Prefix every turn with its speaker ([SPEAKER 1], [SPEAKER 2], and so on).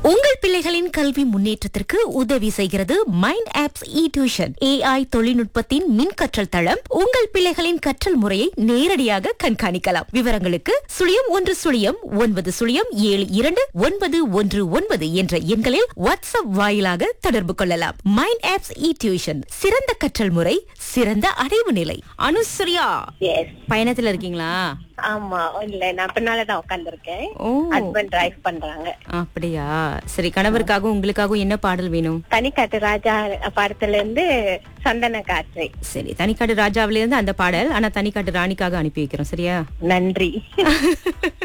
[SPEAKER 1] உங்கள் பிள்ளைகளின் கல்வி முன்னேற்றத்திற்கு உதவி செய்கிறது mind apps E tuition AI தொழில்நுட்பத்தின் மின் கற்றல் தளம் உங்கள் பிள்ளைகளின் கற்றல் முறையை நேரடியாக கண்காணிக்கலாம் விவரங்களுக்கு சுழியம் ஒன்று சுழியம் ஒன்பது சுழியம் ஏழு இரண்டு ஒன்பது ஒன்று ஒன்பது என்ற எண்களில் வாட்ஸ்அப் வாயிலாக தொடர்பு கொள்ளலாம் மைண்ட் ஆப்ஸ் இ டியூஷன் சிறந்த கற்றல் முறை சிறந்த அடைவு நிலை அனுசரியா
[SPEAKER 2] எஸ்
[SPEAKER 1] பயணத்துல இருக்கீங்களா
[SPEAKER 2] ஆமா இல்ல நான் பின்னாலதான் உட்கார்ந்திருக்கேன்
[SPEAKER 1] ஓ
[SPEAKER 2] ஹஸ்பண்ட் டிரைவ் பண்றாங்க
[SPEAKER 1] அப்படியா சரி கணவருக்காகவும் உங்களுக்காகவும் என்ன பாடல் வேணும்
[SPEAKER 2] தனிக்காட்டு ராஜா படத்துல இருந்து சந்தன காற்றை
[SPEAKER 1] சரி தனிக்காட்டு ராஜாவில இருந்து அந்த பாடல் ஆனா தனிக்காட்டு ராணிக்காக அனுப்பி வைக்கிறோம் சரியா
[SPEAKER 2] நன்றி